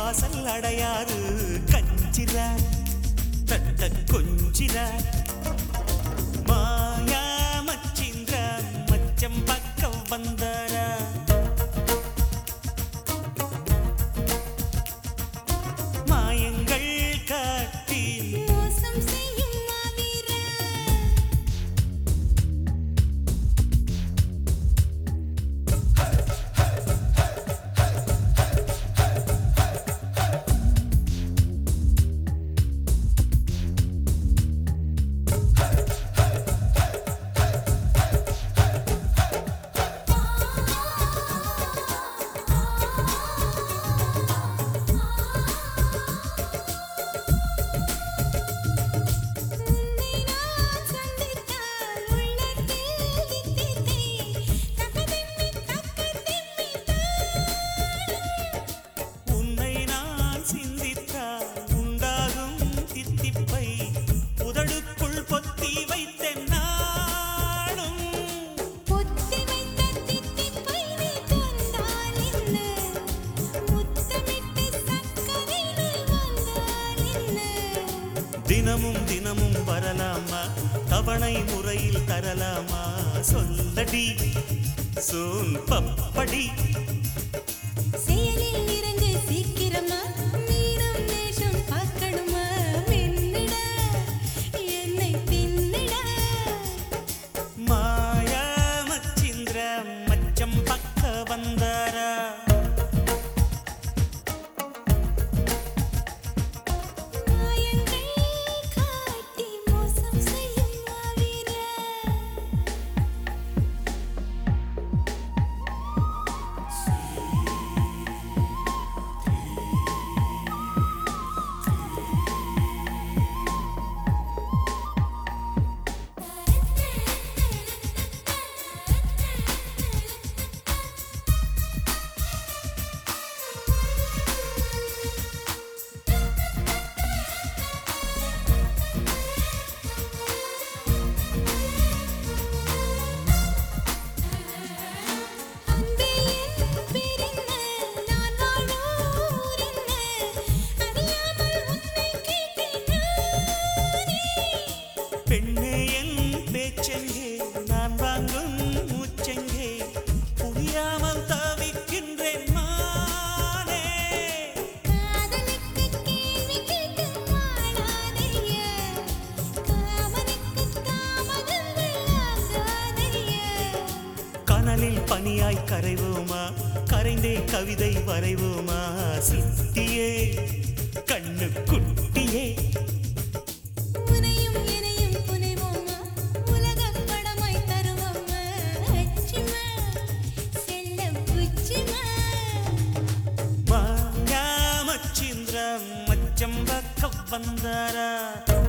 வாசல் அடையாறு கஞ்சிர தட்ட கொஞ்சிர மாயா மச்சிந்திர மச்சம் பக்கம் வந்தாரா மாயங்கள் காட்டி மோசம் செய்யும் மாவீரன் உன்னை நான் சந்தித்தால் உள்ளத்தில் தித்தித்தே தகதிம்மி தக்கதிம்மி உன்னை நான் சிந்தித்தால் உண்டாகும் தித்திப்பை உதடுக்குள் பொத்தி வைத்தேன் நானும் பொத்தி வைத்த தித்திப்பை நீ தந்தால் என்ன முத்தமிட்டு சக்கரை நீ வந்தால் என்ன தினமும் தினமும் வரலாமா தவணை முறையில் தரலாமா சொல்லடி சோன் பப்படி செயலில் இறங்கு சீக்கிரமா மீனம் நேசம் பார்க்கணுமா மென்னிட என்னை தின்னிட மாயா மச்சிந்திர மச்சம் பக்க வந்தாரா மாயங்கள் காட்டி மோசம் செய்யும் மாவீரன் அன்பே என் பேரென்ன நான் வாழும் ஊரென்ன அறியாமல் உன்னை கேட்டேன் நானே பெண்ணே என் பேச்செங்கே நான் வாங்கும் மூச்செங்கே புரியாமல் தவிக்கின்றேன் மானே காதலுக்கு கேள்வி கேட்டு வாழாதையா காமனுக்கு தாமதங்கள் ஆகாதையா கனலில் பனியாய் கரைவோமா கரைந்தே கவிதை வரைவோமா சித்தியே கண்ணு குட்டியே உனையும் எனையும் புனைவோமா உலகப் படமாய் தருவோமா அச்சுமா செல்ல புச்சுமா மாயா மச்சிந்திர மச்சம் பக்க வந்தாரா